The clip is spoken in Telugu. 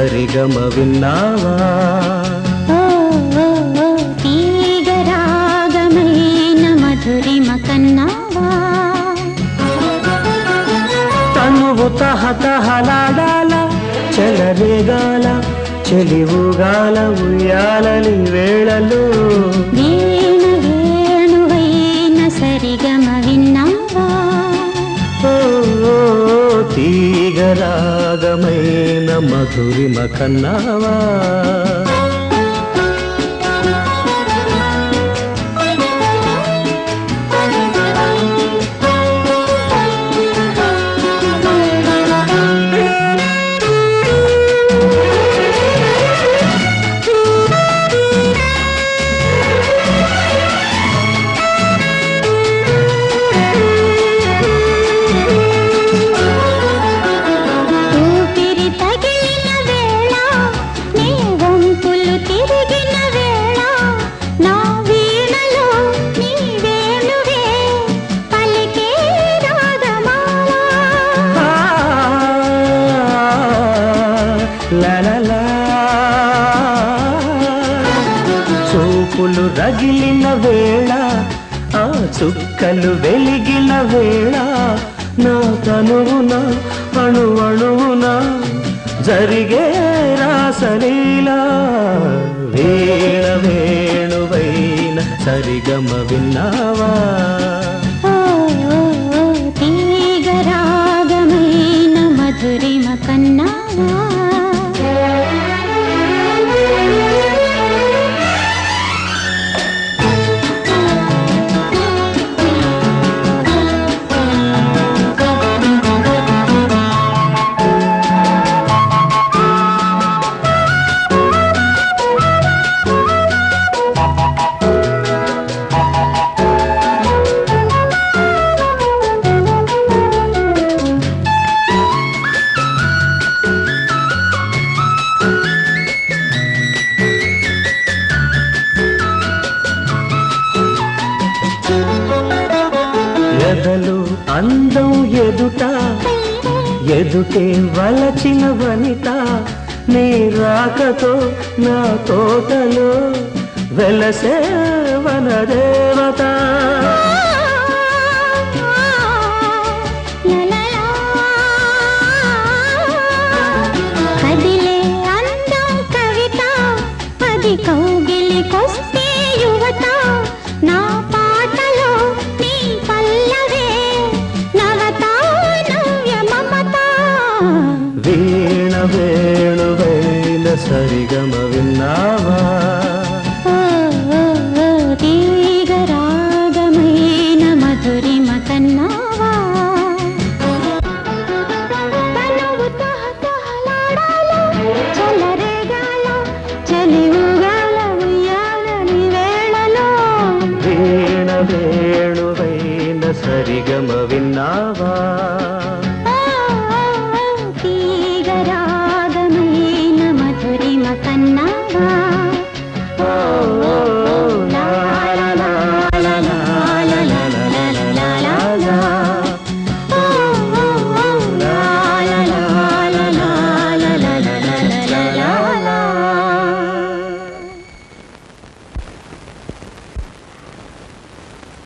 సరిగమ విన్నావా ఓ ఓ ఓ తీగ రాగమైన మధురిమ కన్నావా తనువు తహతహలాడాల చెలరేగాల చెలివుగాల ఉయ్యాలని వేళలు వీణ వేణువైన సరిగమ విన్నావా ఓ, ఓ, తీగరాగమైన మధురిమ కన్నావా ఊపిరి తగిలిన వేళ నీ వంపులు తిరిగిన వేళ నా వీణలో నీ వేణువే పలికే రాగమాల ఆ, లా, లా, లా. చూపులు రగిలిన వేళ ఆ చుక్కలు వెలిగిన వేళ నా తనువున అణు అణువున జరిగే రాసలీలా వేణ వేణువైన సరిగమ విన్నావా ఓ ఓ ఓ తీగ రాగమైన మధురిమ కన్నావా ఎదలు అందం ఎదుట ఎదుటే వలచిన వనిత నీ రాకతో నా తోటలో వెలసే వనదేవత కదిలే అందం కవిత అది కౌగిలికొస్తే యువత నా పాటలో నీ పల్లవే నవత నవ్య మమత వీణ వేణువైన సరిగమ విన్నావా ఓ ఓ ఓ తీగ రాగమైన మధురిమ కన్నావా తనువు తహతహలాడాల, చెలరేగాల, చెలివుగాల ఉయ్యాలని వేళలో వీణ వేణువైన సరిగమ విన్నావా ఓ ఓ ఓ తీగ రాగమైన మధురిమ కన్నావా